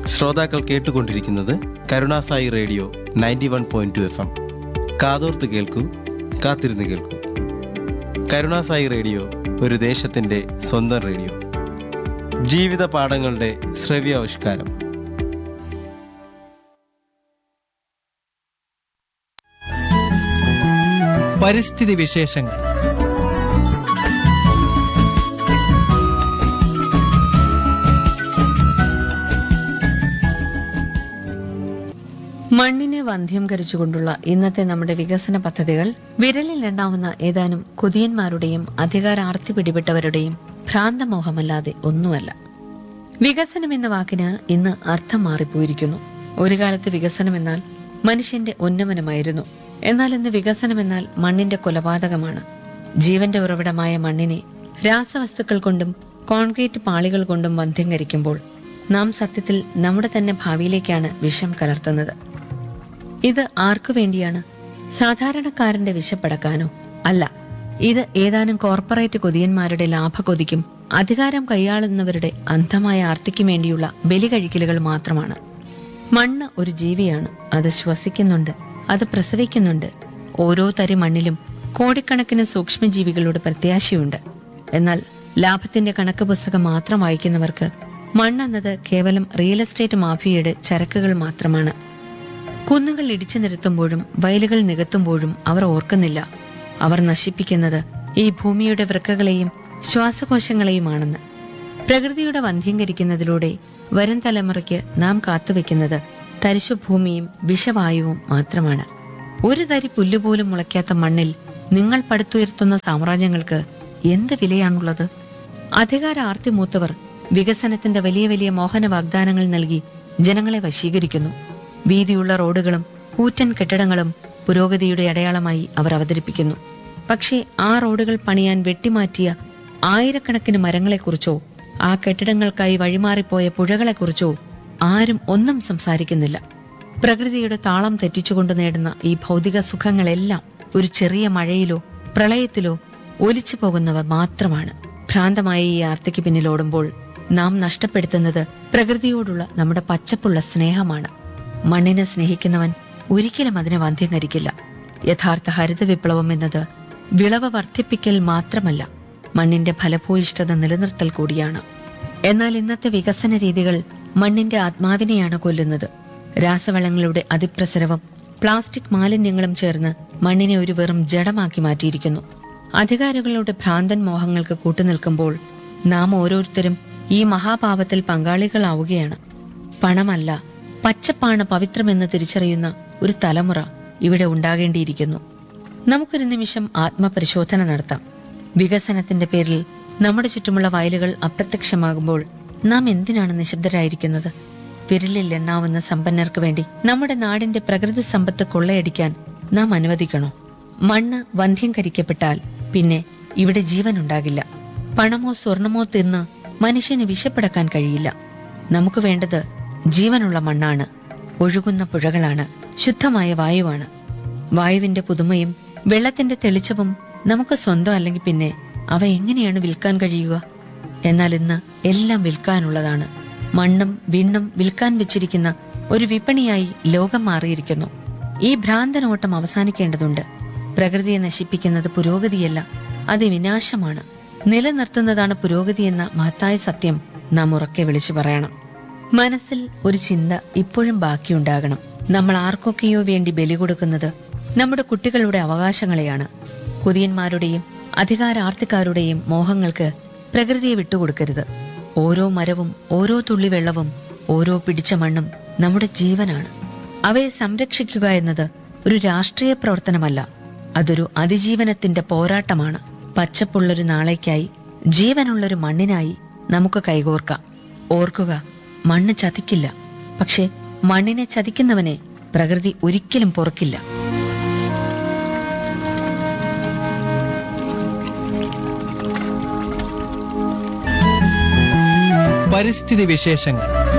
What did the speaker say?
ശ്രോതാക്കൾ കേട്ടുകൊണ്ടിരിക്കുന്നത് Karunasai radio ninety one point two F M കാതോർത്ത് കേൾക്കൂ കാത്തിരുന്ന് കേൾക്കൂ കരുണാസായി റേഡിയോ ഒരു ദേശത്തിൻ്റെ സ്വന്തം റേഡിയോ ജീവിത പാഠങ്ങളുടെ ശ്രവ്യാവിഷ്കാരം പരിസ്ഥിതി വിശേഷങ്ങൾ മണ്ണിനെ വന്ധ്യംകരിച്ചുകൊണ്ടുള്ള ഇന്നത്തെ നമ്മുടെ വികസന പദ്ധതികൾ വിരലിൽ എണ്ണാവുന്ന ഏതാനും കുതിയന്മാരുടെയും അധികാരാർത്ഥി പിടിപെട്ടവരുടെയും ഭ്രാന്തമോഹമല്ലാതെ ഒന്നുമല്ല വികസനം എന്ന വാക്കിന് ഇന്ന് അർത്ഥം മാറിപ്പോയിരിക്കുന്നു ഒരു കാലത്ത് വികസനം എന്നാൽ മനുഷ്യന്റെ ഉന്നമനമായിരുന്നു എന്നാൽ ഇന്ന് വികസനം എന്നാൽ മണ്ണിന്റെ കൊലപാതകമാണ് ജീവന്റെ ഉറവിടമായ മണ്ണിനെ രാസവസ്തുക്കൾ കൊണ്ടും കോൺക്രീറ്റ് പാളികൾ കൊണ്ടും വന്ധ്യംകരിക്കുമ്പോൾ നാം സത്യത്തിൽ നമ്മുടെ തന്നെ ഭാവിയിലേക്കാണ് വിഷം കലർത്തുന്നത് ഇത് ആർക്കു വേണ്ടിയാണ് സാധാരണക്കാരന്റെ വിശപ്പടക്കാനോ അല്ല ഇത് ഏതാനും കോർപ്പറേറ്റ് കൊതിയന്മാരുടെ ലാഭകൊതിക്കും അധികാരം കൈയാളുന്നവരുടെ അന്ധമായ ആർത്തിക്കും വേണ്ടിയുള്ള ബലി കഴിക്കലുകൾ മാത്രമാണ് മണ്ണ് ഒരു ജീവിയാണ് അത് ശ്വസിക്കുന്നുണ്ട് അത് പ്രസവിക്കുന്നുണ്ട് ഓരോ തരി മണ്ണിലും കോടിക്കണക്കിന് സൂക്ഷ്മജീവികളുടെ പ്രത്യാശയുണ്ട് എന്നാൽ ലാഭത്തിന്റെ കണക്ക് പുസ്തകം മാത്രം വായിക്കുന്നവർക്ക് മണ്ണെന്നത് കേവലം റിയൽ എസ്റ്റേറ്റ് മാഫിയയുടെ ചരക്കുകൾ മാത്രമാണ് കുന്നുകൾ ഇടിച്ചു നിരത്തുമ്പോഴും വയലുകൾ നികത്തുമ്പോഴും അവർ ഓർക്കുന്നില്ല അവർ നശിപ്പിക്കുന്നത് ഈ ഭൂമിയുടെ വൃക്കകളെയും ശ്വാസകോശങ്ങളെയുമാണെന്ന് പ്രകൃതിയുടെ വന്ധ്യംകരിക്കുന്നതിലൂടെ വരും തലമുറയ്ക്ക് നാം കാത്തുവെക്കുന്നത് തരിശുഭൂമിയും വിഷവായുവും മാത്രമാണ് ഒരു തരി പുല്ലുപോലും മുളയ്ക്കാത്ത മണ്ണിൽ നിങ്ങൾ പടുത്തുയർത്തുന്ന സാമ്രാജ്യങ്ങൾക്ക് എന്ത് വിലയാണുള്ളത് അധികാര ആർത്തി മൂത്തവർ വികസനത്തിന്റെ വലിയ വലിയ മോഹന വാഗ്ദാനങ്ങൾ നൽകി ജനങ്ങളെ വശീകരിക്കുന്നു വീതിയുള്ള റോഡുകളും കൂറ്റൻ കെട്ടിടങ്ങളും പുരോഗതിയുടെ അടയാളമായി അവർ അവതരിപ്പിക്കുന്നു പക്ഷേ ആ റോഡുകൾ പണിയാൻ വെട്ടിമാറ്റിയ ആയിരക്കണക്കിന് മരങ്ങളെക്കുറിച്ചോ ആ കെട്ടിടങ്ങൾക്കായി വഴിമാറിപ്പോയ പുഴകളെക്കുറിച്ചോ ആരും ഒന്നും സംസാരിക്കുന്നില്ല പ്രകൃതിയുടെ താളം തെറ്റിച്ചുകൊണ്ട് നേടുന്ന ഈ ഭൗതിക സുഖങ്ങളെല്ലാം ഒരു ചെറിയ മഴയിലോ പ്രളയത്തിലോ ഒലിച്ചു പോകുന്നവ മാത്രമാണ് ഭ്രാന്തമായ ഈ ആർത്തിക്ക് പിന്നിലോടുമ്പോൾ നാം നഷ്ടപ്പെടുത്തുന്നത് പ്രകൃതിയോടുള്ള നമ്മുടെ പച്ചപ്പുള്ള സ്നേഹമാണ് മണ്ണിനെ സ്നേഹിക്കുന്നവൻ ഒരിക്കലും അതിനെ വന്ധ്യംകരിക്കില്ല യഥാർത്ഥ ഹരിത വിപ്ലവം എന്നത് വിളവ് വർദ്ധിപ്പിക്കൽ മാത്രമല്ല മണ്ണിന്റെ ഫലഭൂയിഷ്ഠത നിലനിർത്തൽ കൂടിയാണ് എന്നാൽ ഇന്നത്തെ വികസന രീതികൾ മണ്ണിന്റെ ആത്മാവിനെയാണ് കൊല്ലുന്നത് രാസവളങ്ങളുടെ അതിപ്രസരവും പ്ലാസ്റ്റിക് മാലിന്യങ്ങളും ചേർന്ന് മണ്ണിനെ ഒരു വെറും ജഡമാക്കി മാറ്റിയിരിക്കുന്നു അധികാരികളുടെ ഭ്രാന്തൻ മോഹങ്ങൾക്ക് കൂട്ടുനിൽക്കുമ്പോൾ നാം ഓരോരുത്തരും ഈ മഹാപാപത്തിൽ പങ്കാളികളാവുകയാണ് പണമല്ല പച്ചപ്പാണ് പവിത്രമെന്ന് തിരിച്ചറിയുന്ന ഒരു തലമുറ ഇവിടെ ഉണ്ടാകേണ്ടിയിരിക്കുന്നു നമുക്കൊരു നിമിഷം ആത്മപരിശോധന നടത്താം വികസനത്തിന്റെ പേരിൽ നമ്മുടെ ചുറ്റുമുള്ള വയലുകൾ അപ്രത്യക്ഷമാകുമ്പോൾ നാം എന്തിനാണ് നിശബ്ദരായിരിക്കുന്നത് വിരലിൽ എണ്ണാവുന്ന സമ്പന്നർക്ക് വേണ്ടി നമ്മുടെ നാടിന്റെ പ്രകൃതി സമ്പത്ത് കൊള്ളയടിക്കാൻ നാം അനുവദിക്കണോ മണ്ണ് വന്ധ്യംകരിക്കപ്പെട്ടാൽ പിന്നെ ഇവിടെ ജീവൻ ഉണ്ടാകില്ല പണമോ സ്വർണമോ തിന്ന് മനുഷ്യന് വിശപ്പടക്കാൻ കഴിയില്ല നമുക്ക് വേണ്ടത് ജീവനുള്ള മണ്ണാണ് ഒഴുകുന്ന പുഴകളാണ് ശുദ്ധമായ വായുവാണ് വായുവിന്റെ പുതുമയും വെള്ളത്തിന്റെ തെളിച്ചവും നമുക്ക് സ്വന്തം അല്ലെങ്കിൽ പിന്നെ അവ എങ്ങനെയാണ് വിൽക്കാൻ കഴിയുക എന്നാൽ ഇന്ന് എല്ലാം വിൽക്കാനുള്ളതാണ് മണ്ണും വിണ്ണും വിൽക്കാൻ വെച്ചിരിക്കുന്ന ഒരു വിപണിയായി ലോകം മാറിയിരിക്കുന്നു ഈ ഭ്രാന്തനോട്ടം അവസാനിക്കേണ്ടതുണ്ട് പ്രകൃതിയെ നശിപ്പിക്കുന്നത് പുരോഗതിയല്ല അത് വിനാശമാണ് നിലനിർത്തുന്നതാണ് പുരോഗതി എന്ന മഹത്തായ സത്യം നാം ഉറക്കെ വിളിച്ചു പറയണം മനസ്സിൽ ഒരു ചിന്ത ഇപ്പോഴും ബാക്കിയുണ്ടാകണം നമ്മൾ ആർക്കൊക്കെയോ വേണ്ടി ബലി കൊടുക്കുന്നത് നമ്മുടെ കുട്ടികളുടെ അവകാശങ്ങളെയാണ് കുതിയന്മാരുടെയും അധികാരാർത്ഥിക്കാരുടെയും മോഹങ്ങൾക്ക് പ്രകൃതിയെ വിട്ടുകൊടുക്കരുത് ഓരോ മരവും ഓരോ തുള്ളി വെള്ളവും ഓരോ പിടിച്ച മണ്ണും നമ്മുടെ ജീവനാണ് അവയെ സംരക്ഷിക്കുക എന്നത് ഒരു രാഷ്ട്രീയ പ്രവർത്തനമല്ല അതൊരു അതിജീവനത്തിന്റെ പോരാട്ടമാണ് പച്ചപ്പുള്ളൊരു നാളേക്കായി ജീവനുള്ളൊരു മണ്ണിനായി നമുക്ക് കൈകോർക്കാം ഓർക്കുക മണ്ണ് ചതിക്കില്ല പക്ഷെ മണ്ണിനെ ചതിക്കുന്നവനെ പ്രകൃതി ഒരിക്കലും പൊറുക്കില്ല പരിസ്ഥിതി വിശേഷങ്ങൾ